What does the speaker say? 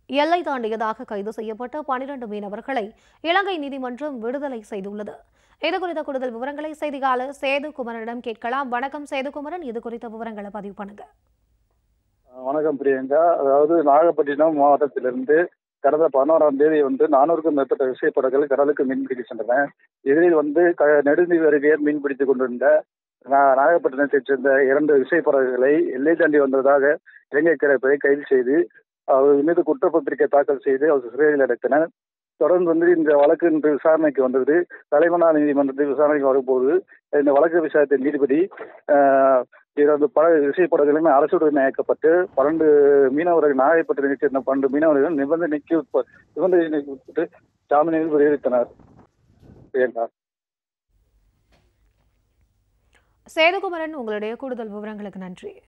எல்லை தாண்டியதாக கைது செய்யப்பட்ட பனிரெண்டு மீனவர்களை இலங்கை நீதிமன்றம் விடுதலை செய்துள்ளது இது குறித்த கூடுதல் விவரங்களை செய்தியாளர் சேது குமரனிடம் கேட்கலாம் வணக்கம் சேது குமரன் இது குறித்த விவரங்களை பதிவு பண்ணுங்க வணக்கம் பிரியங்கா அதாவது நாகப்பட்டினம் மாவட்டத்திலிருந்து கடந்த பதினோராம் தேதி வந்து நானூறுக்கும் மேற்பட்ட விசைப்படகுகள் கடலுக்கு மீன்பிடிக்க சென்றன இதில் வந்து க நெடுந்தீவு அருகே மீன்பிடித்துக் கொண்டிருந்த நா- நாகப்பட்டினத்தைச் சேர்ந்த இரண்டு விசைப்படகுகளை எல்லை தாண்டி வந்ததாக இலங்கை கடற்படை கைது செய்து அவர் மீது குற்றப்பத்திரிகை தாக்கல் செய்து அவர் சிறையில் அடைத்தனர் தொடர்ந்து வந்து இந்த வழக்கு இன்று விசாரணைக்கு வந்தது தலைமன்னார் நீதிமன்றத்தில் விசாரணைக்கு வரும்போது இந்த வழக்கு விசாரித்த நீதிபதி ஆஹ், இரண்டு பட விசைப்படகுகளுமே அரசுடன் இயக்கப்பட்டு பன்னெண்டு மீனவர்கள் நாகைப்பட்டினத்தைச் சேர்ந்த பன்னெண்டு மீனவர்கள் நிபந்தனைக்கு உட்ப- நிபந்தனைக்கு உட்பட்டு ஜாமீனில் விடுவித்தனர் பிரியங்கா சேதுகுமரன் உங்களுடைய கூடுதல் விவரங்களுக்கு நன்றி